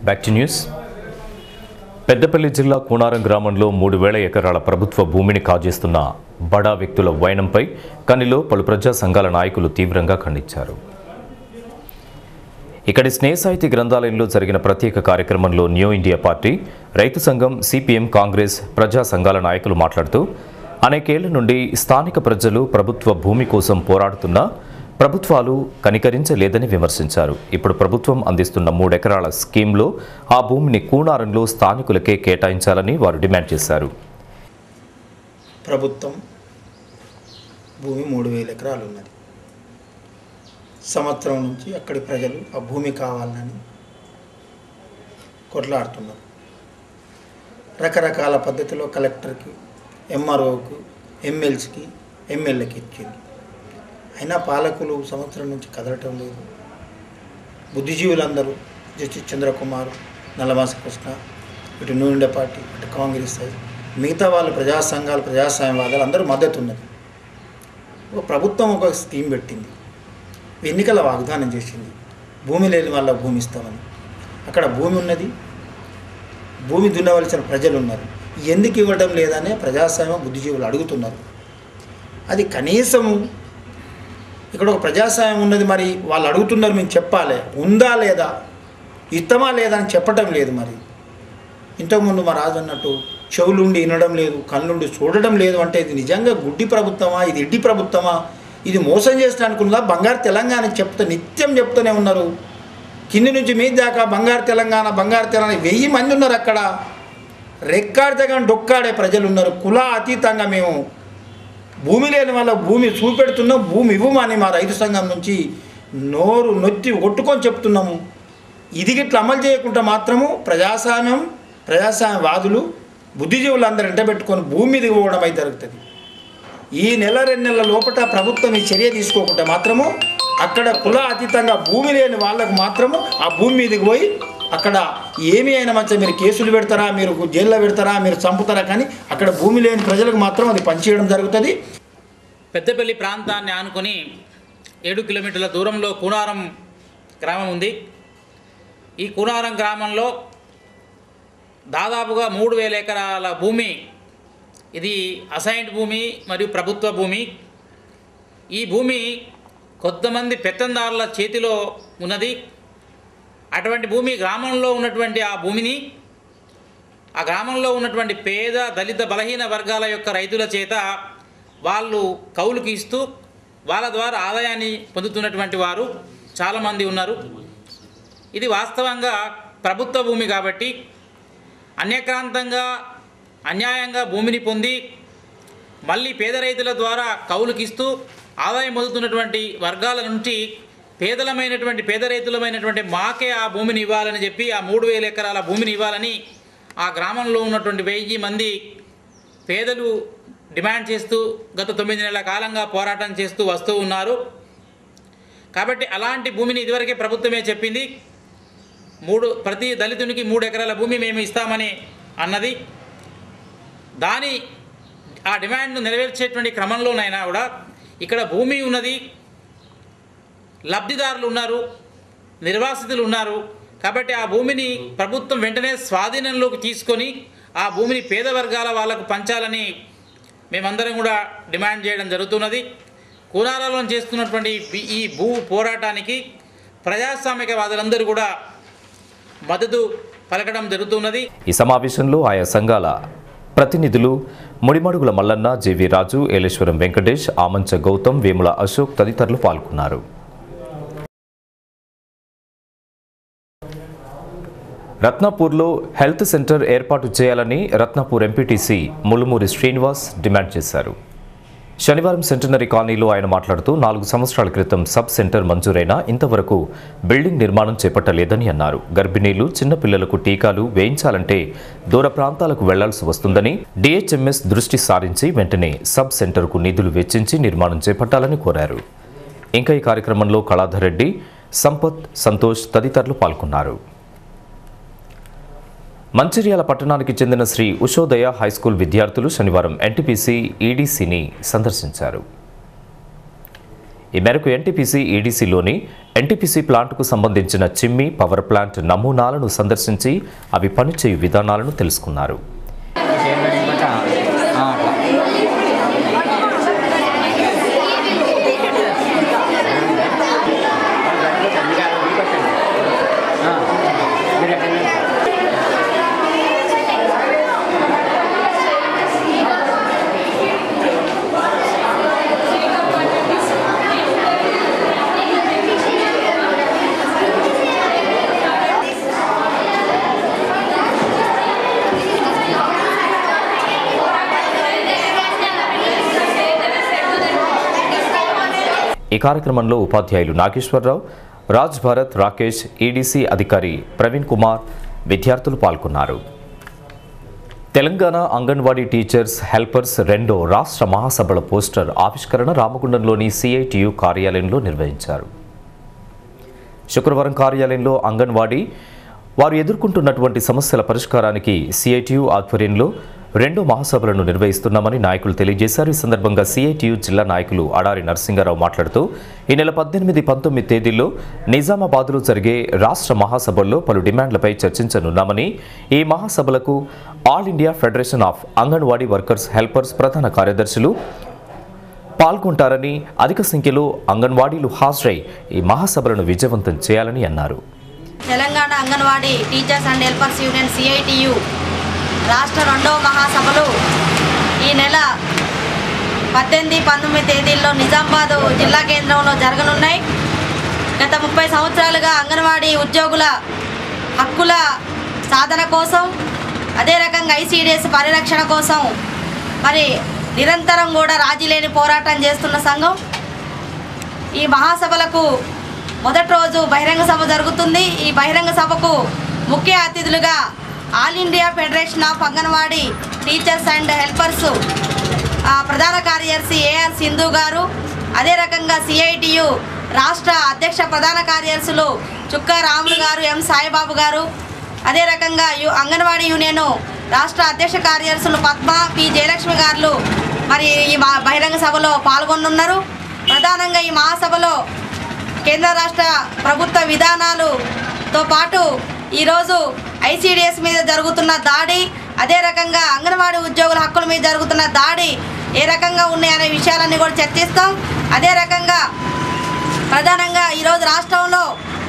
Back to news Peddapalli జిల్లా కూనారం గ్రామంలో మూడు వేల ఎకరాల ప్రభుత్వ భూమిని కాజేస్తున్న బడా వ్యక్తుల వైనంపై కనిలో పలు ప్రజా సంఘాల నాయకులు తీవ్రంగా ఖండించారు ఇక్కడి స్నేహసాహితీ గ్రంథాలయంలో జరిగిన ప్రత్యేక కార్యక్రమంలో న్యూ ఇండియా పార్టీ రైతు సంఘం సిపిఎం కాంగ్రెస్ ప్రజా సంఘాల నాయకులు మాట్లాడుతూ అనేకేళ్ల నుండి స్థానిక ప్రజలు ప్రభుత్వ భూమి కోసం పోరాడుతున్నా ప్రభుత్వాలు కనికరించలేదని విమర్శించారు ఇప్పుడు ప్రభుత్వం అందిస్తున్న మూడెకరాల స్కీమ్లో ఆ భూమిని కూనారంలో స్థానికులకే కేటాయించాలని వారు డిమాండ్ చేశారు ప్రభుత్వం భూమి మూడు వేల ఎకరాలు ఉన్నది సంవత్సరం నుంచి అక్కడి ప్రజలు ఆ భూమి కావాలని కొట్లాడుతున్నారు రకరకాల పద్ధతిలో కలెక్టర్కి ఎంఆర్ఓకి ఎమ్మెల్సీకి ఎమ్మెల్యేకి ఇచ్చింది అయినా పాలకులు సంవత్సరం నుంచి కదలటం లేదు బుద్ధిజీవులందరూ జస్టిస్ చంద్రకుమార్ నల్లమాస కృష్ణ ఇటు నూనె పార్టీ ఇటు కాంగ్రెస్ మిగతా వాళ్ళు ప్రజా సంఘాలు ప్రజాస్వామ్యవాదాలు అందరూ మద్దతు ఉన్నది ఒక ప్రభుత్వం ఒక స్కీమ్ పెట్టింది ఎన్నికల వాగ్దానం చేసింది భూమి లేని వాళ్ళ భూమి ఇస్తామని అక్కడ భూమి ఉన్నది భూమి దున్నవలసిన ప్రజలు ఉన్నారు ఎందుకు ఇవ్వడం లేదనే ప్రజాస్వామ్య బుద్ధిజీవులు అడుగుతున్నారు అది కనీసం ఇక్కడ ఒక ప్రజాస్వామ్యం ఉన్నది మరి వాళ్ళు అడుగుతున్నారు మేము చెప్పాలి ఉందా లేదా ఇత్తమా లేదా అని చెప్పటం లేదు మరి ఇంతకుముందు మా రాజు అన్నట్టు చెవులుండి వినడం లేదు కళ్ళుండి చూడడం లేదు అంటే ఇది నిజంగా గుడ్డి ప్రభుత్వమా ఇది ఇడ్డి ప్రభుత్వమా ఇది మోసం చేసిన ఉందా బంగారు తెలంగాణ చెప్తా నిత్యం చెప్తూనే ఉన్నారు కింది నుంచి మీద దాకా బంగారు తెలంగాణ బంగారు తెలంగాణ వెయ్యి మంది ఉన్నారు అక్కడ రెక్కాడితే కానీ డొక్కాడే ప్రజలు ఉన్నారు కుల అతీతంగా మేము భూమి లేని వాళ్ళ భూమి చూపెడుతున్నాం భూమి ఇవ్వమని మా రైతు సంఘం నుంచి నోరు నొత్తి కొట్టుకొని చెప్తున్నాము ఇది గిట్ల అమలు చేయకుండా మాత్రము ప్రజాస్వామ్యం ప్రజాస్వామ్యవాదులు బుద్ధిజీవులు అందరూ ఎంటబెట్టుకొని భూమి మీద ఇవ్వడం అయితే జరుగుతుంది ఈ నెల రెండు నెలల లోపల ప్రభుత్వం ఈ చర్య తీసుకోకుండా మాత్రము అక్కడ కుల అతీతంగా భూమి లేని వాళ్ళకు మాత్రము ఆ భూమి మీదకి పోయి అక్కడ ఏమి అయినా మంచిగా మీరు కేసులు పెడతారా మీరు జైల్లో పెడతారా మీరు చంపుతారా కానీ అక్కడ భూమి లేని ప్రజలకు మాత్రం అది పనిచేయడం జరుగుతుంది పెద్దపల్లి ప్రాంతాన్ని ఆనుకొని ఏడు కిలోమీటర్ల దూరంలో కూనారం గ్రామం ఉంది ఈ కూనారం గ్రామంలో దాదాపుగా మూడు వేల ఎకరాల భూమి ఇది అసైన్డ్ భూమి మరియు ప్రభుత్వ భూమి ఈ భూమి కొంతమంది పెత్తందారుల చేతిలో ఉన్నది అటువంటి భూమి గ్రామంలో ఉన్నటువంటి ఆ భూమిని ఆ గ్రామంలో ఉన్నటువంటి పేద దళిత బలహీన వర్గాల యొక్క రైతుల చేత వాళ్ళు కౌలుకి ఇస్తూ వాళ్ళ ద్వారా ఆదాయాన్ని పొందుతున్నటువంటి వారు చాలామంది ఉన్నారు ఇది వాస్తవంగా ప్రభుత్వ భూమి కాబట్టి అన్యక్రాంతంగా అన్యాయంగా భూమిని పొంది మళ్ళీ పేద రైతుల ద్వారా కౌలుకిస్తూ ఆదాయం పొందుతున్నటువంటి వర్గాల నుంచి పేదలమైనటువంటి పేద రైతులమైనటువంటి మాకే ఆ భూమిని ఇవ్వాలని చెప్పి ఆ మూడు వేల ఎకరాల భూమిని ఇవ్వాలని ఆ గ్రామంలో ఉన్నటువంటి వెయ్యి మంది పేదలు డిమాండ్ చేస్తూ గత తొమ్మిది నెలల కాలంగా పోరాటం చేస్తూ వస్తూ ఉన్నారు కాబట్టి అలాంటి భూమిని ఇదివరకే ప్రభుత్వమే చెప్పింది మూడు ప్రతి దళితునికి మూడు ఎకరాల భూమి మేము ఇస్తామని అన్నది దాని ఆ డిమాండ్ను నెరవేర్చేటువంటి క్రమంలోనైనా కూడా ఇక్కడ భూమి ఉన్నది లబ్ధిదారులు ఉన్నారు నిర్వాసితులు ఉన్నారు కాబట్టి ఆ భూమిని ప్రభుత్వం వెంటనే స్వాధీనంలోకి తీసుకొని ఆ భూమిని పేద వర్గాల వాళ్ళకు పంచాలని మేమందరం కూడా డిమాండ్ చేయడం జరుగుతున్నది కూనారాలో చేస్తున్నటువంటి ఈ- ఈ భూ పోరాటానికి ప్రజాస్వామికవాదులందరూ కూడా మద్దతు పలకడం జరుగుతున్నది ఈ సమావేశంలో ఆయా సంఘాల ప్రతినిధులు ముడిమడుగుల మల్లన్న జేవి రాజు ఏలేశ్వరం వెంకటేష్ ఆమంచ గౌతమ్ వేముల అశోక్ తదితరులు పాల్గొన్నారు రత్నాపూర్లో హెల్త్ సెంటర్ ఏర్పాటు చేయాలని రత్నాపూర్ ఎంపీటీసీ ములుమూరి శ్రీనివాస్ డిమాండ్ చేశారు శనివారం సెంటనరీ కాలనీలో ఆయన మాట్లాడుతూ నాలుగు సంవత్సరాల క్రితం సబ్ సెంటర్ మంజూరైనా ఇంతవరకు బిల్డింగ్ నిర్మాణం చేపట్టలేదని అన్నారు గర్భిణీలు చిన్నపిల్లలకు టీకాలు వేయించాలంటే దూర ప్రాంతాలకు వెళ్లాల్సి వస్తుందని డిహెచ్ఎంఎస్ దృష్టి సారించి వెంటనే సబ్ సెంటర్కు నిధులు వెచ్చించి నిర్మాణం చేపట్టాలని కోరారు ఇంకా ఈ కార్యక్రమంలో కళాధర్ రెడ్డి సంపత్ సంతోష్ తదితరులు పాల్గొన్నారు మంచిర్యాల పట్టణానికి చెందిన శ్రీ ఉషోదయ హైస్కూల్ విద్యార్థులు శనివారం ఎన్టీపీసీ ఈడీసీని సందర్శించారు ఈ మేరకు ఎన్టీపీసీ ఈడీసీలోని ఎన్టీపీసీ ప్లాంట్కు సంబంధించిన చిమ్మి పవర్ ప్లాంట్ నమూనాలను సందర్శించి అవి పనిచేయు విధానాలను తెలుసుకున్నారు ఈ కార్యక్రమంలో ఉపాధ్యాయులు నాగేశ్వరరావు రాజ్ భారత్ రాకేష్ ఈడీసీ అధికారి ప్రవీణ్ కుమార్ విద్యార్థులు పాల్గొన్నారు తెలంగాణ అంగన్వాడీ టీచర్స్ హెల్పర్స్ రెండో రాష్ట్ర మహాసభల పోస్టర్ ఆవిష్కరణ రామగుండంలోని సిఐటియు కార్యాలయంలో నిర్వహించారు శుక్రవారం కార్యాలయంలో అంగన్వాడీ వారు ఎదుర్కొంటున్నటువంటి సమస్యల పరిష్కారానికి సిఐటియు ఆధ్వర్యంలో రెండో మహాసభలను నిర్వహిస్తున్నామని నాయకులు తెలియజేశారు ఈ సందర్భంగా సిఐటియు జిల్లా నాయకులు అడారి నరసింగారావు మాట్లాడుతూ ఈ నెల పద్దెనిమిది పంతొమ్మిది తేదీల్లో నిజామాబాద్లో జరిగే రాష్ట్ర మహాసభల్లో పలు డిమాండ్లపై చర్చించనున్నామని ఈ మహాసభలకు All India Federation of anganwadi workers helpers ప్రధాన కార్యదర్శులు పాల్గొంటారని అధిక సంఖ్యలో అంగన్వాడీలు హాజరై ఈ మహాసభలను విజయవంతం చేయాలని అన్నారు Telangana anganwadi teachers and helpers union CITU రాష్ట్ర రెండవ మహాసభలు ఈ నెల పద్దెనిమిది పంతొమ్మిది తేదీల్లో నిజామాబాద్ జిల్లా కేంద్రంలో జరగనున్నాయి గత ముప్పై సంవత్సరాలుగా అంగన్వాడీ ఉద్యోగుల హక్కుల సాధన కోసం అదే రకంగా ఐసీడిఎస్ పరిరక్షణ కోసం మరి నిరంతరం కూడా రాజీ లేని పోరాటం చేస్తున్న సంఘం ఈ మహాసభలకు మొదటి రోజు బహిరంగ సభ జరుగుతుంది ఈ బహిరంగ సభకు ముఖ్య అతిథులుగా All India Federation of anganwadi teachers and helpers ఆ, ప్రధాన కార్యదర్శి ఏఆర్ సింధు గారు అదే రకంగా సిఐటియు రాష్ట్ర అధ్యక్ష ప్రధాన కార్యదర్శులు చుక్కా రాములు గారు ఎం సాయిబాబు గారు అదే రకంగా యు అంగన్వాడీ యూనియన్ రాష్ట్ర అధ్యక్ష కార్యదర్శులు పద్మ పి జయలక్ష్మి గారు మరి ఈ మా బహిరంగ సభలో పాల్గొనున్నారు ప్రధానంగా ఈ మహాసభలో కేంద్ర రాష్ట్ర ప్రభుత్వ విధానాలుతో పాటు ఈరోజు ఐసీడిఎస్ మీద జరుగుతున్న దాడి అదే రకంగా అంగన్వాడీ ఉద్యోగుల హక్కుల మీద జరుగుతున్న దాడి ఏ రకంగా ఉన్నాయనే విషయాలన్నీ కూడా చర్చిస్తాం అదే రకంగా ప్రధానంగా ఈరోజు రాష్ట్రంలో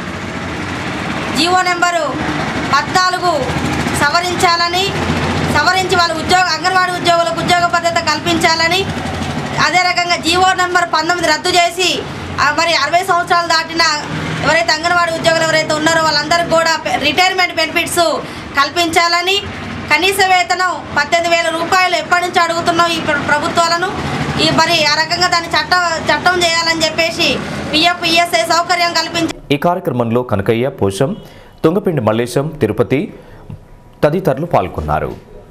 జీవో నెంబరు పద్నాలుగు సవరించాలని సవరించి వాళ్ళ ఉద్యోగ అంగన్వాడీ ఉద్యోగులకు ఉద్యోగ భద్రత కల్పించాలని అదే రకంగా జీవో నెంబర్ పంతొమ్మిది రద్దు చేసి ఆ, మరి అరవై సంవత్సరాలు దాటిన ఎవరైతే అంగన్వాడీ ఉద్యోగులు ఎవరైతే ఉన్నారో వాళ్ళందరికీ కూడా పె- రిటైర్మెంట్ బెనిఫిట్స్ కల్పించాలని కనీస వేతనం పద్దెనిమిది వేల రూపాయలు ఎప్పటి నుంచి అడుగుతున్నాం ఈ ప్ర- ప్రభుత్వాలను ఈ మరి ఆ రకంగా దాన్ని చట్టం చట్టం చేయాలని చెప్పేసి పిఎఫ్ ఈఎస్ఐ సౌకర్యం కల్పించి ఈ కార్యక్రమంలో కనకయ్య పోషం తుంగపిండి మల్లేశం తిరుపతి తదితరులు పాల్గొన్నారు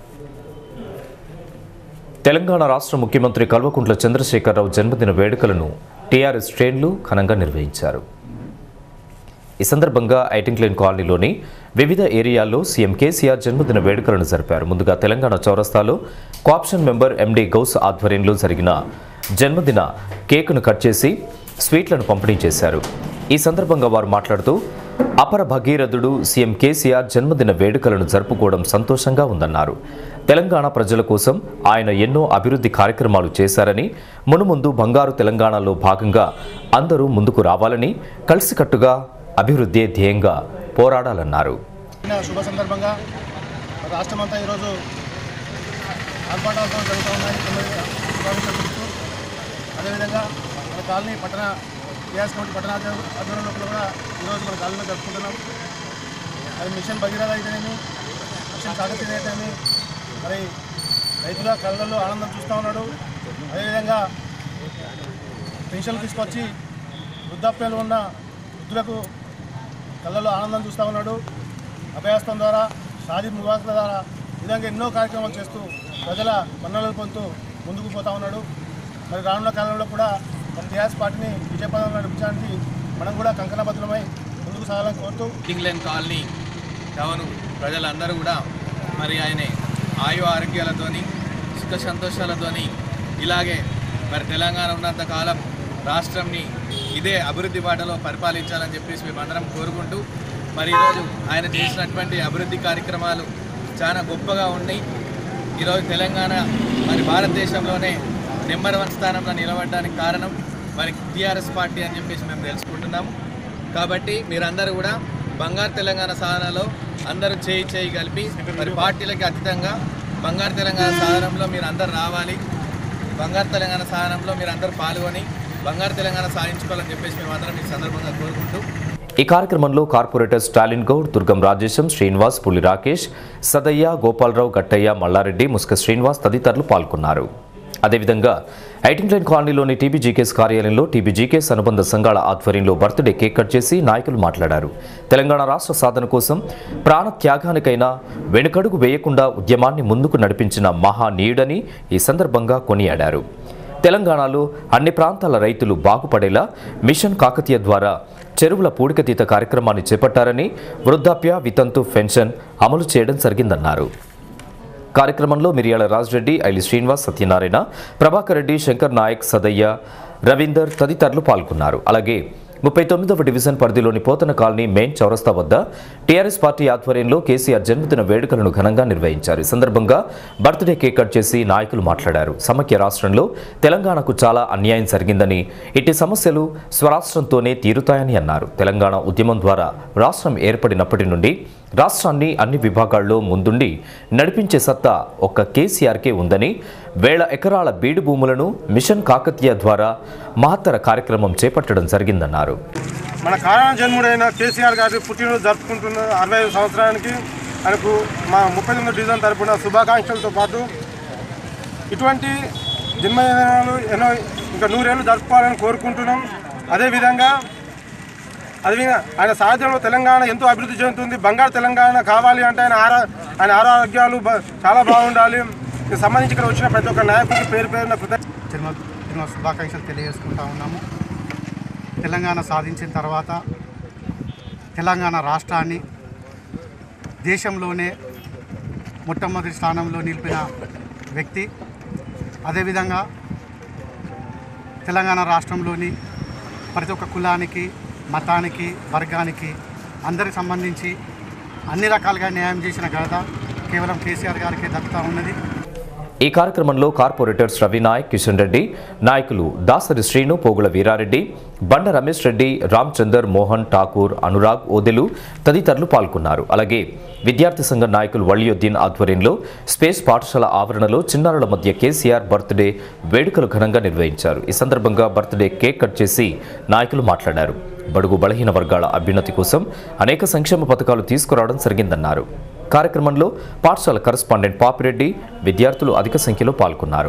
తెలంగాణ రాష్ట్ర ముఖ్యమంత్రి కల్వకుంట్ల చంద్రశేఖరరావు జన్మదిన వేడుకలను టీఆర్ఎస్ శ్రేణులు ఘనంగా నిర్వహించారు ఈ సందర్భంగా ఐటింగ్లైన్ కాలనీలోని వివిధ ఏరియాల్లో సీఎం కేసీఆర్ జన్మదిన వేడుకలను జరిపారు ముందుగా తెలంగాణ చౌరస్తాలో కోఆప్షన్ మెంబర్ ఎండీ గౌస్ ఆధ్వర్యంలో జరిగిన జన్మదిన కేకును కట్ చేసి స్వీట్లను పంపిణీ చేశారు ఈ సందర్భంగా వారు మాట్లాడుతూ అపర భగీరథుడు సీఎం కేసీఆర్ జన్మదిన వేడుకలను జరుపుకోవడం సంతోషంగా ఉందన్నారు తెలంగాణ ప్రజల కోసం ఆయన ఎన్నో అభివృద్ధి కార్యక్రమాలు చేశారని మునుముందు బంగారు తెలంగాణలో భాగంగా అందరూ ముందుకు రావాలని కలిసికట్టుగా అభివృద్ధి ధ్యేయంగా పోరాడాలన్నారు నిన్న శుభ సందర్భంగా రాష్ట్రమంతా ఈరోజు ఆర్భాటాలతో జరుగుతూ ఉన్నాయి తొమ్మిది శుభాకాంక్షలు తెలుపుతూ అదేవిధంగా మన కాలనీ పట్టణ టీఆర్ఎస్ కమిటీ పట్టణ ఆధ్వర్యం- ఆధ్వర్యంలో కూడా ఈరోజు మన కాలనీలో జరుపుకుంటున్నాం అది మిషన్ భగీరథ అయితేనేమి మిషన్ కాకతీయ అయితేనేమి మరి రైతుల కళ్ళల్లో ఆనందం చూస్తూ ఉన్నాడు అదేవిధంగా పెన్షన్లు తీసుకొచ్చి వృద్ధాప్యంలో ఉన్న వృద్ధులకు కళ్ళల్లో ఆనందం చూస్తూ ఉన్నాడు అభయాస్తం ద్వారా షాదీ ముబారకుల ద్వారా ఈ విధంగా ఎన్నో కార్యక్రమాలు చేస్తూ ప్రజల మన్ననలు పొందుతూ ముందుకు పోతా ఉన్నాడు మరి రానున్న కాలంలో కూడా మన టీఆర్ఎస్ పార్టీని విజయపదంలో నడిపించడానికి మనం కూడా కంకణబద్ధమై ముందుకు సాగాలని కోరుతూ ఇంగ్లాండ్ కాలనీ టౌన్ ప్రజలందరూ కూడా మరి ఆయన ఆయు ఆరోగ్యాలతోని సుఖ సంతోషాలతోని ఇలాగే మరి తెలంగాణ ఉన్నంత కాలం రాష్ట్రంని ఇదే అభివృద్ధి బాటలో పరిపాలించాలని చెప్పేసి మేమందరం కోరుకుంటూ మరి ఈరోజు ఆయన చేసినటువంటి అభివృద్ధి కార్యక్రమాలు చాలా గొప్పగా ఉన్నాయి ఈరోజు తెలంగాణ మరి భారతదేశంలోనే నెంబర్ వన్ స్థానంలో నిలబడడానికి కారణం మరి టీఆర్ఎస్ పార్టీ అని చెప్పేసి మేము తెలుసుకుంటున్నాము కాబట్టి మీరందరూ కూడా బంగారు తెలంగాణ సాధనలో అందరూ చేయి చేయి కలిపి మరి పార్టీలకి అతీతంగా బంగారు తెలంగాణ సాధనంలో మీరు అందరు రావాలి బంగారు తెలంగాణ సాధనంలో మీరు అందరూ పాల్గొని బంగారు తెలంగాణ సాధించుకోవాలని చెప్పేసి మేము అందరం ఈ సందర్భంగా కోరుకుంటూ ఈ కార్యక్రమంలో కార్పొరేటర్ స్టాలిన్ గౌడ్ దుర్గం రాజేశం శ్రీనివాస్ పులి రాకేష్ సదయ్య గోపాలరావు గట్టయ్య మల్లారెడ్డి ముస్క శ్రీనివాస్ తదితరులు పాల్గొన్నారు అదేవిధంగా ఐటింగ్లైన్ కాలనీలోని టీబీజీకేఎస్ కార్యాలయంలో టీబీజీకేఎస్ అనుబంధ సంఘాల ఆధ్వర్యంలో బర్త్డే కేక్ కట్ చేసి నాయకులు మాట్లాడారు తెలంగాణ రాష్ట్ర సాధన కోసం ప్రాణ త్యాగానికైనా వెనుకడుగు వేయకుండా ఉద్యమాన్ని ముందుకు నడిపించిన మహానీయుడని ఈ సందర్భంగా కొనియాడారు తెలంగాణలో అన్ని ప్రాంతాల రైతులు బాగుపడేలా మిషన్ కాకతీయ ద్వారా చెరువుల పూడికతీత కార్యక్రమాన్ని చేపట్టారని వృద్ధాప్య వితంతు పెన్షన్ అమలు చేయడం జరిగిందన్నారు కార్యక్రమంలో మిరియాల రాజరెడ్డి ఐలి శ్రీనివాస్ సత్యనారాయణ ప్రభాకర్ రెడ్డి శంకర్ నాయక్ సదయ్య రవీందర్ తదితరులు పాల్గొన్నారు అలాగే ముప్పై తొమ్మిదవ డివిజన్ పరిధిలోని పోతన కాలనీ మెయిన్ చౌరస్తా వద్ద టీఆర్ఎస్ పార్టీ ఆధ్వర్యంలో కేసీఆర్ జన్మదిన వేడుకలను ఘనంగా నిర్వహించారు ఈ సందర్భంగా బర్త్డే కేక్ కట్ చేసి నాయకులు మాట్లాడారు సమైక్య రాష్ట్రంలో తెలంగాణకు చాలా అన్యాయం జరిగిందని ఇట్టి సమస్యలు స్వరాష్ట్రంతోనే తీరుతాయని అన్నారు తెలంగాణ ఉద్యమం ద్వారా రాష్ట్రం ఏర్పడినప్పటి నుండి రాష్ట్రాన్ని అన్ని విభాగాల్లో ముందుండి నడిపించే సత్తా ఒక్క కేసీఆర్కే ఉందని వేల ఎకరాల బీడు భూములను మిషన్ కాకతీయ ద్వారా మహత్తర కార్యక్రమం చేపట్టడం జరిగిందన్నారు మన కారణ జన్ముడైన కేసీఆర్ గారి పుట్టినరోజు జరుపుకుంటున్న అరవై ఐదు సంవత్సరానికి ఆయనకు మా ముప్పై తొమ్మిది డివిజన్ తరపున శుభాకాంక్షలతో పాటు ఇటువంటి జన్మదినాలు ఎన్నో ఇంకా నూరేళ్ళు జరుపుకోవాలని కోరుకుంటున్నాం అదేవిధంగా అదేవిధంగా ఆయన సాధ్యంలో తెలంగాణ ఎంతో అభివృద్ధి చెందుతుంది బంగారు తెలంగాణ కావాలి అంటే ఆయన ఆరా ఆయన ఆరోగ్యాలు బ- చాలా బాగుండాలి దీనికి సంబంధించి ఇక్కడ వచ్చిన ప్రతి ఒక్క నాయకుడికి పేరు పేరున కృతజ్ఞ జన్మ జన్మ శుభాకాంక్షలు తెలియజేసుకుంటా ఉన్నాము తెలంగాణ సాధించిన తర్వాత తెలంగాణ రాష్ట్రాన్ని దేశంలోనే మొట్టమొదటి స్థానంలో నిలిపిన వ్యక్తి అదేవిధంగా తెలంగాణ రాష్ట్రంలోని ప్రతి ఒక్క కులానికి మతానికి వర్గానికి అందరికి సంబంధించి అన్ని రకాలుగా న్యాయం చేసిన ఘనత కేవలం కేసీఆర్ గారికి దక్కుతూ ఉన్నది ఈ కార్యక్రమంలో కార్పొరేటర్స్ రవినాయక్ కిషన్ రెడ్డి నాయకులు దాసరి శ్రీను పోగుల వీరారెడ్డి బండ రమేష్ రెడ్డి రామచందర్ మోహన్ ఠాకూర్ అనురాగ్ ఓదెలు తదితరులు పాల్గొన్నారు అలాగే విద్యార్థి సంఘ నాయకులు వలియుద్దీన్ ఆధ్వర్యంలో స్పేస్ పాఠశాల ఆవరణలో చిన్నారుల మధ్య కేసీఆర్ బర్త్డే వేడుకలు ఘనంగా నిర్వహించారు ఈ సందర్భంగా బర్త్డే కేక్ కట్ చేసి నాయకులు మాట్లాడారు బడుగు బలహీన వర్గాల అభ్యున్నతి కోసం అనేక సంక్షేమ పథకాలు తీసుకురావడం జరిగిందన్నారు కార్యక్రమంలో పాఠశాల కరస్పాండెంట్ పాపిరెడ్డి విద్యార్థులు అధిక సంఖ్యలో పాల్గొన్నారు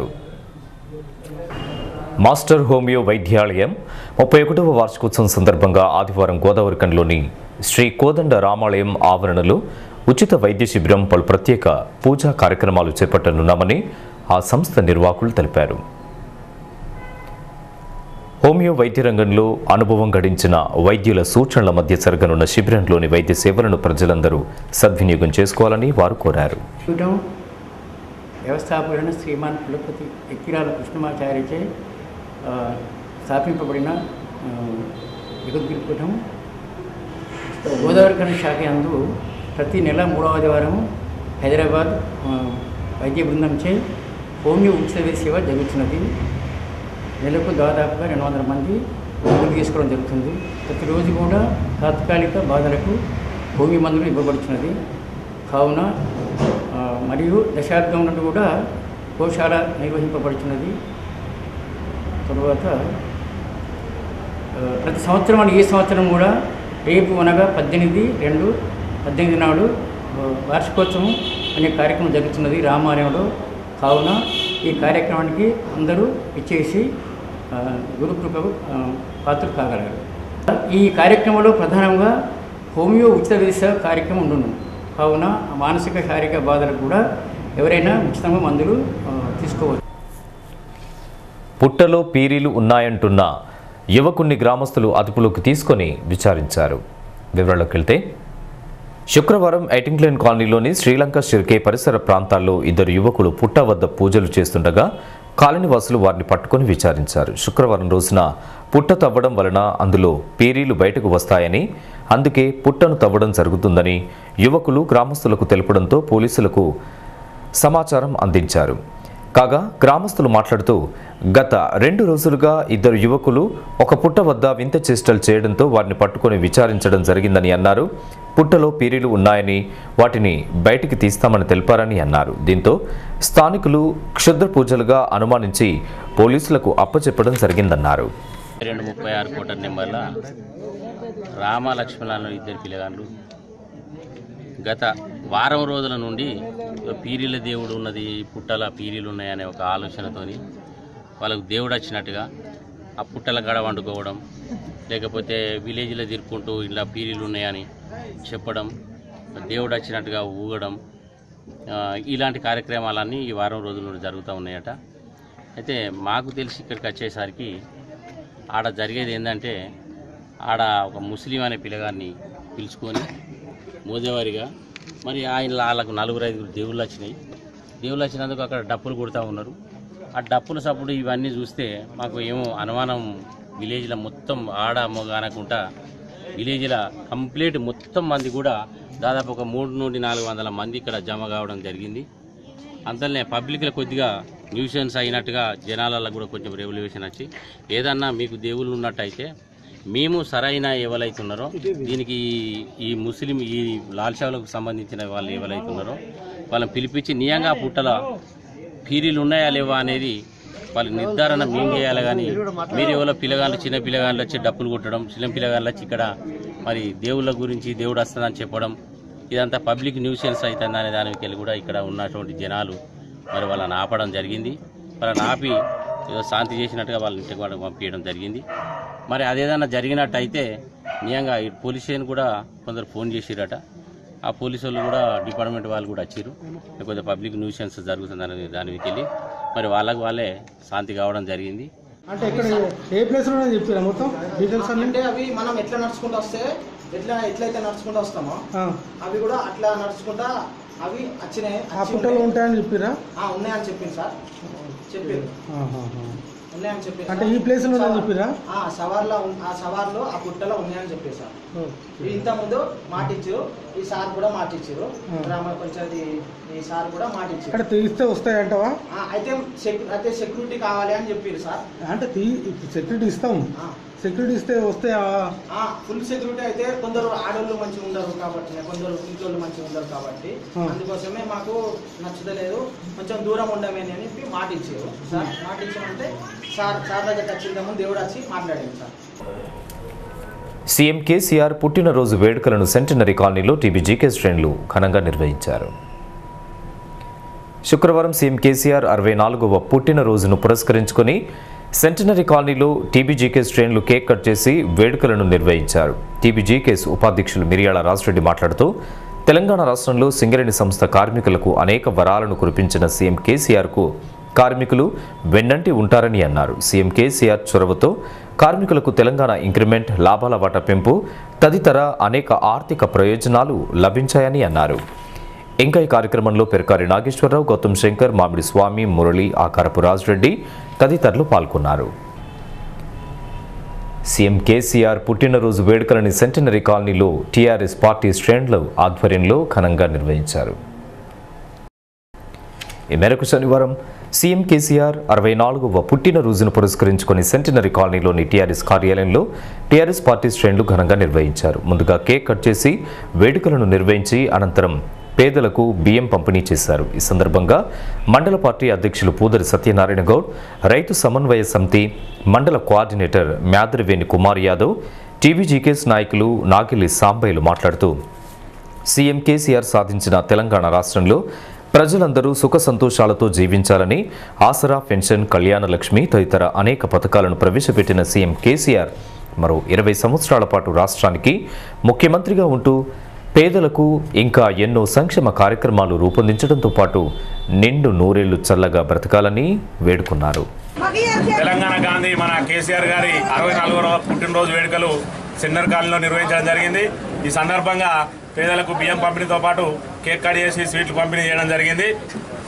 మాస్టర్ హోమియో వైద్యాలయం ముప్పై ఒకటవ వార్షికోత్సవం సందర్భంగా ఆదివారం గోదావరికంలోని శ్రీ కోదండ రామాలయం ఆవరణలో ఉచిత వైద్య శిబిరం పలు ప్రత్యేక పూజా కార్యక్రమాలు చేపట్టనున్నామని ఆ సంస్థ నిర్వాహకులు తెలిపారు హోమియో వైద్య రంగంలో అనుభవం గడించిన వైద్యుల సూచనల మధ్య జరగనున్న శిబిరంలోని వైద్య సేవలను ప్రజలందరూ సద్వినియోగం చేసుకోవాలని వారు కోరారు చూడడం వ్యవస్థాపకుడైన శ్రీమాన్ కులపతి ఎక్కిరాల కృష్ణమాచార్యచే ఆ, స్థాపింపబడిన ఆ, జగద్గురుపీఠం గోదావరి కన్న శాఖ యందు ప్రతి నెల మూడవ ఆదివారం హైదరాబాద్ ఆ, వైద్య బృందంచే హోమియో ఉచిత సేవ జరుగుతున్నది నెలకు దాదాపుగా రెండు వందల మంది మందులు తీసుకోవడం జరుగుతుంది ప్రతిరోజు కూడా తాత్కాలిక బాధలకు భూమి మందులు ఇవ్వబడుతున్నది కావున ఆ, మరియు దశాబ్దం నుండి కూడా గోశాల నిర్వహింపబడుతున్నది తరువాత ఆ, ప్రతి సంవత్సరం అని ఈ సంవత్సరం కూడా రేపు అనగా పద్దెనిమిది రెండు పద్దెనిమిది నాడు ఆ, వార్షికోత్సవం అనే కార్యక్రమం జరుగుతున్నది రామాలయంలో కావున ఈ కార్యక్రమానికి అందరూ ఇచ్చేసి ఆ, గురుకృపకు ఆ, పాత్ర కాగలరు ఈ కార్యక్రమంలో ప్రధానంగా హోమియో ఉచిత చికిత్స కార్యక్రమం ఉండును కావున మానసిక శారీరక బాధలకు కూడా ఎవరైనా ఉచితంగా మందులు ఆ, తీసుకోవచ్చు పుట్టలో పీరీలు ఉన్నాయంటున్న యువకుణ్ణి గ్రామస్తులు అదుపులోకి తీసుకొని విచారించారు వివరాల్లోకి వెళ్తే శుక్రవారం ఐటింగ్లైన్ కాలనీలోని శ్రీలంక షిర్కే పరిసర ప్రాంతాల్లో ఇద్దరు యువకులు పుట్ట వద్ద పూజలు చేస్తుండగా కాలనీవాసులు వారిని పట్టుకొని విచారించారు శుక్రవారం రోజున పుట్ట తవ్వడం వలన అందులో పీరీలు బయటకు వస్తాయని అందుకే పుట్టను తవ్వడం జరుగుతుందని యువకులు గ్రామస్తులకు తెలపడంతో పోలీసులకు సమాచారం అందించారు కాగా గ్రామస్తులు మాట్లాడుతూ గత రెండు రోజులుగా ఇద్దరు యువకులు ఒక పుట్ట వద్ద వింత చేష్టలు చేయడంతో వారిని పట్టుకొని విచారించడం జరిగిందని అన్నారు పుట్టలో పీరీలు ఉన్నాయని వాటిని బయటికి తీస్తామని తెలిపారని అన్నారు దీంతో స్థానికులు క్షుద్ర పూజలుగా అనుమానించి పోలీసులకు అప్పచెప్పడం జరిగిందన్నారు రెండు ముప్పై ఆరు కోట్ల నెంబర్ల రామ లక్ష్మణాలను ఇద్దరు పిల్లగాళ్ళు గత వారం రోజుల నుండి పీరీల దేవుడు ఉన్నది పుట్టల పీరీలు ఉన్నాయనే ఒక ఆలోచనతోని వాళ్ళకు దేవుడు వచ్చినట్టుగా ఆ పుట్టల గడ వండుకోవడం లేకపోతే విలేజ్లో తిరుక్కుంటూ ఇలా పీరీలు ఉన్నాయని చెప్పడం దేవుడు వచ్చినట్టుగా ఊగడం ఆ, ఇలాంటి కార్యక్రమాలన్నీ ఈ వారం రోజుల నుండి జరుగుతూ ఉన్నాయట అయితే మాకు తెలిసి ఇక్కడికి వచ్చేసరికి ఆడ జరిగేది ఏంటంటే ఆడ ఒక ముస్లిం అనే పిల్లగాన్ని పిలుచుకొని మోదేవారిగా మరి ఆయన వాళ్ళకు నలుగురు ఐదుగురు దేవుళ్ళు వచ్చినాయి దేవుళ్ళు వచ్చినందుకు అక్కడ డప్పులు కొడుతూ ఉన్నారు ఆ డప్పుల సప్పుడు ఇవన్నీ చూస్తే మాకు ఏమో అనుమానం విలేజ్లో మొత్తం ఆడ మొగ అనకుండా విలేజ్లో కంప్లీట్ మొత్తం మంది కూడా దాదాపు ఒక మూడు నుండి నాలుగు వందల మంది ఇక్కడ జమ కావడం జరిగింది అంతలోనే పబ్లిక్లో కొద్దిగా న్యూసెన్స్ అయినట్టుగా జనాలలో కూడా కొంచెం రెవల్యూషన్ వచ్చి ఏదన్నా మీకు దేవుళ్ళు ఉన్నట్టయితే మేము సరైన ఎవరైతున్నారో దీనికి ఈ- ఈ ముస్లిం ఈ లాల్షావులకు సంబంధించిన వాళ్ళు ఎవరైతున్నారో వాళ్ళని పిలిపించి నియంగా పుట్టల పీరీలు ఉన్నాయా లేవా అనేది వాళ్ళ నిర్ధారణ మేము చేయాలి కానీ మీరు ఎవరో పిల్లగాళ్ళు చిన్న పిల్లగాళ్ళు వచ్చి డప్పులు కొట్టడం చిన్న పిల్లగాళ్ళు వచ్చి ఇక్కడ మరి దేవుళ్ళ గురించి దేవుడు వస్తుందని చెప్పడం ఇదంతా పబ్లిక్ న్యూసెన్స్ అవుతుంది అనే దానికి వెళ్ళి కూడా ఇక్కడ ఉన్నటువంటి జనాలు మరి వాళ్ళని ఆపడం జరిగింది వాళ్ళని ఆపి ఏదో శాంతి చేసినట్టుగా వాళ్ళని ఇంటికి వాళ్ళకి పంపించడం జరిగింది మరి అదేదన్నా జరిగినట్టయితే నిజంగా ఈ పోలీస్ స్టేషన్ కూడా కొందరు ఫోన్ చేసిరట ఆ పోలీసు వాళ్ళు కూడా డిపార్ట్మెంట్ వాళ్ళు కూడా వచ్చారు లేకపోతే పబ్లిక్ న్యూసెన్స్ జరుగుతుందనే దానికి వెళ్ళి మరి వాళ్ళకు వాళ్ళే శాంతి కావడం జరిగింది అంటే ఇక్కడ ఏ ప్లేస్లో చెప్పారా మొత్తం డీటెయిల్స్ అన్ని అంటే అవి మనం ఎట్లా నడుచుకుంటూ వస్తే ఎట్లా ఎట్లయితే నడుచుకుంటూ వస్తామో ఆ, అవి కూడా అట్లా నడుచుకుంటా అవి వచ్చినాయి ఆ వచ్చి పుట్టలు ఉన్నాయి. ఉంటాయని చెప్పారా ఆ, ఉన్నాయని చెప్పింది సార్ చెప్పింది ఆహాహా. ఉన్నాయని చెప్పింది అంటే ఈ ప్లేస్ లో చెప్పిరా ఆ సవార్లో ఉన్- ఆ సవార్లో ఆ పుట్టలో ఉన్నాయని చెప్పేసి సార్ ఇంత ముందు మాట ఇచ్చారు ఈ సార్ కూడా మాట ఇచ్చారు ఆ. గ్రామ పంచాయతీ ఈ సార్ కూడా మాట ఇచ్చారు ఇక్కడ తీస్తే వస్తాయంటవా ఆ, అయితే సెక్యూ అయితే సెక్యూరిటీ కావాలి అని చెప్పారు సార్ అంటే తీ సెక్యూరిటీ ఇస్తాం ఆ. సెక్యూరిటీ ఇస్తే వస్తే ఆ, ఫుల్ సెక్యూరిటీ అయితే కొందరు ఆడవాళ్ళు మంచిగా ఉండరు కాబట్టి కొందరు ఇంట్లో మంచిగా ఉండరు కాబట్టి ఆ. అందుకోసమే మాకు నచ్చదలేదు కొంచెం దూరం ఉండమని అని చెప్పి మాట ఇచ్చారు సార్ మాట ఇచ్చామంటే సార్ సార్ దగ్గర వచ్చిందాము దేవుడు వచ్చి మాట్లాడాము సార్ సీఎం కేసీఆర్ పుట్టినరోజు వేడుకలను సెంటనరీ కాలనీలో టీబీజీకే శ్రేణులు ఘనంగా నిర్వహించారు శుక్రవారం సీఎం కేసీఆర్ అరవై నాలుగవ పుట్టినరోజును పురస్కరించుకొని సెంటనరీ కాలనీలో టీబీజీకే శ్రేణులు కేక్ కట్ చేసి వేడుకలను నిర్వహించారు టీబీజీకేస్ ఉపాధ్యక్షులు మిరియాల రాజరెడ్డి మాట్లాడుతూ తెలంగాణ రాష్ట్రంలో సింగరేణి సంస్థ కార్మికులకు అనేక వరాలను కురిపించిన సీఎం కేసీఆర్కు కార్మికులు వెన్నంటి ఉంటారని అన్నారు సీఎం కేసీఆర్ చొరవతో కార్మికులకు తెలంగాణ ఇంక్రిమెంట్ లాభాల వాటా పెంపు తదితర అనేక ఆర్థిక ప్రయోజనాలు లభించాయని అన్నారు ఇంకా ఈ కార్యక్రమంలో పెరకారి నాగేశ్వరరావు గౌతమ్ శంకర్ మామిడి స్వామి మురళి ఆకారపు రాజరెడ్డి తదితరులు పాల్గొన్నారు సీఎం కేసీఆర్ పుట్టినరోజు వేడుకలని సెంటనరీ కాలనీలో టీఆర్ఎస్ పార్టీ శ్రేణుల ఆధ్వర్యంలో ఘనంగా నిర్వహించారు ఈ మేరకు శనివారం సీఎం కేసీఆర్ అరవై నాలుగవ పుట్టినరోజును పురస్కరించుకొని సెంటినరీ కాలనీలోని టీఆర్ఎస్ కార్యాలయంలో టీఆర్ఎస్ పార్టీ శ్రేణులు ఘనంగా నిర్వహించారు ముందుగా కేక్ కట్ చేసి వేడుకలను నిర్వహించి అనంతరం పేదలకు బియ్యం పంపిణీ చేశారు ఈ సందర్భంగా మండల పార్టీ అధ్యక్షులు పూదరి సత్యనారాయణ గౌడ్ రైతు సమన్వయ సమితి మండల కోఆర్డినేటర్ మ్యాదరివేణి కుమార్ యాదవ్ టీవీజీకేఎస్ నాయకులు నాగిలి సాంబయ్యలు మాట్లాడుతూ సీఎం కేసీఆర్ సాధించిన తెలంగాణ రాష్ట్రంలో ప్రజలందరూ సుఖ సంతోషాలతో జీవించాలని ఆసరా పెన్షన్ కళ్యాణ లక్ష్మి తదితర అనేక పథకాలను ప్రవేశపెట్టిన సీఎం కేసీఆర్ మరో ఇరవై సంవత్సరాల పాటు రాష్ట్రానికి ముఖ్యమంత్రిగా ఉంటూ పేదలకు ఇంకా ఎన్నో సంక్షేమ కార్యక్రమాలు రూపొందించడంతో పాటు నిండు నూరేళ్లు చల్లగా బ్రతకాలని వేడుకున్నారు తెలంగాణ గాంధీ మన కేసీఆర్ గారి అరవై నాలుగవ పుట్టినరోజు వేడుకలు సెన్నర్ కాలనీలో నిర్వహించడం జరిగింది ఈ సందర్భంగా పేదలకు బియ్యం పంపిణీతో పాటు కేక్ కట్ చేసి స్వీట్లు పంపిణీ చేయడం జరిగింది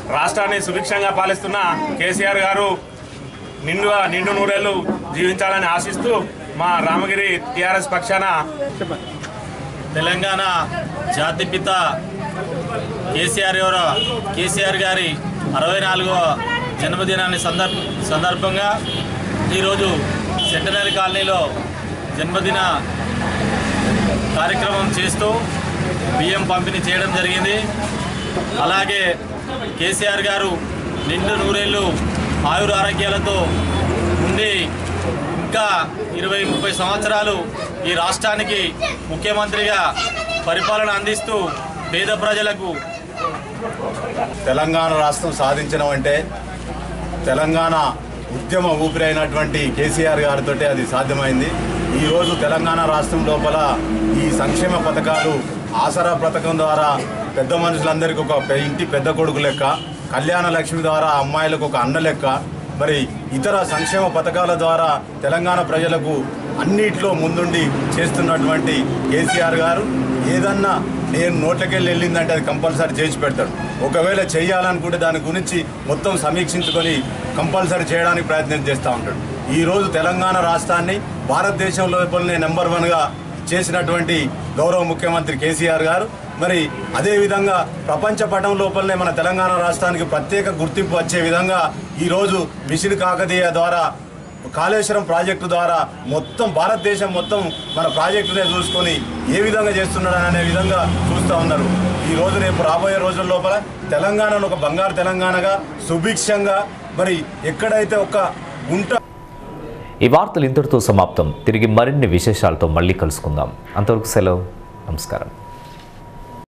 రాష్ట్రాన్ని సుభిక్షంగా పాలిస్తున్న కేసీఆర్ గారు నిండుగా నిండు నూరేళ్లు జీవించాలని ఆశిస్తూ మా రామగిరి టీఆర్ఎస్ పక్షాన తెలంగాణ జాతిపిత కేసీఆర్ ఎవరో కేసీఆర్ గారి అరవై నాలుగవ జన్మదినాన్ని సందర్భ సందర్భంగా ఈరోజు సెంటనరీ కాలనీలో జన్మదిన కార్యక్రమం చేస్తూ బియ్యం పంపిణీ చేయడం జరిగింది అలాగే కేసీఆర్ గారు నిండు నూరేళ్ళు ఆయుర ఆరోగ్యాలతో ఉండి ఇంకా ఇరవై ముప్పై సంవత్సరాలు ఈ రాష్ట్రానికి ముఖ్యమంత్రిగా పరిపాలన అందిస్తూ పేద ప్రజలకు తెలంగాణ రాష్ట్రం సాధించడం అంటే తెలంగాణ ఉద్యమ ఊపిరైనటువంటి కేసీఆర్ గారితో అది సాధ్యమైంది ఈరోజు తెలంగాణ రాష్ట్రం లోపల ఈ సంక్షేమ పథకాలు ఆసరా పథకం ద్వారా పెద్ద మనుషులందరికీ ఒక పె- ఇంటి పెద్ద కొడుకు లెక్క కళ్యాణ లక్ష్మి ద్వారా అమ్మాయిలకు ఒక అన్న లెక్క మరి ఇతర సంక్షేమ పథకాల ద్వారా తెలంగాణ ప్రజలకు అన్నిట్లో ముందుండి చేస్తున్నటువంటి కేసీఆర్ గారు ఏదన్నా నేను నోట్లకెళ్ళి వెళ్ళిందంటే అది కంపల్సరీ చేసి పెడతాడు ఒకవేళ చేయాలనుకుంటే దాని గురించి మొత్తం సమీక్షించుకొని కంపల్సరీ చేయడానికి ప్రయత్నం చేస్తూ ఉంటాడు ఈరోజు తెలంగాణ రాష్ట్రాన్ని భారతదేశం లోపలనే నెంబర్ వన్గా చేసినటువంటి గౌరవ ముఖ్యమంత్రి కేసీఆర్ గారు మరి అదేవిధంగా ప్రపంచ పటం లోపలనే మన తెలంగాణ రాష్ట్రానికి ప్రత్యేక గుర్తింపు వచ్చే విధంగా ఈరోజు మిషన్ కాకతీయ ద్వారా కాళేశ్వరం ప్రాజెక్టు ద్వారా మొత్తం భారతదేశం మొత్తం మన ప్రాజెక్టునే చూసుకొని ఏ విధంగా చేస్తున్నాడు అనే విధంగా చూస్తూ ఉన్నారు ఈ రోజు రేపు రాబోయే రోజుల లోపల తెలంగాణను ఒక బంగారు తెలంగాణగా సుభిక్షంగా మరి ఎక్కడైతే ఒక గుంట ఈ వార్తలు ఇంతటితో సమాప్తం తిరిగి మరిన్ని విశేషాలతో మళ్ళీ కలుసుకుందాం అంతవరకు సెలవు నమస్కారం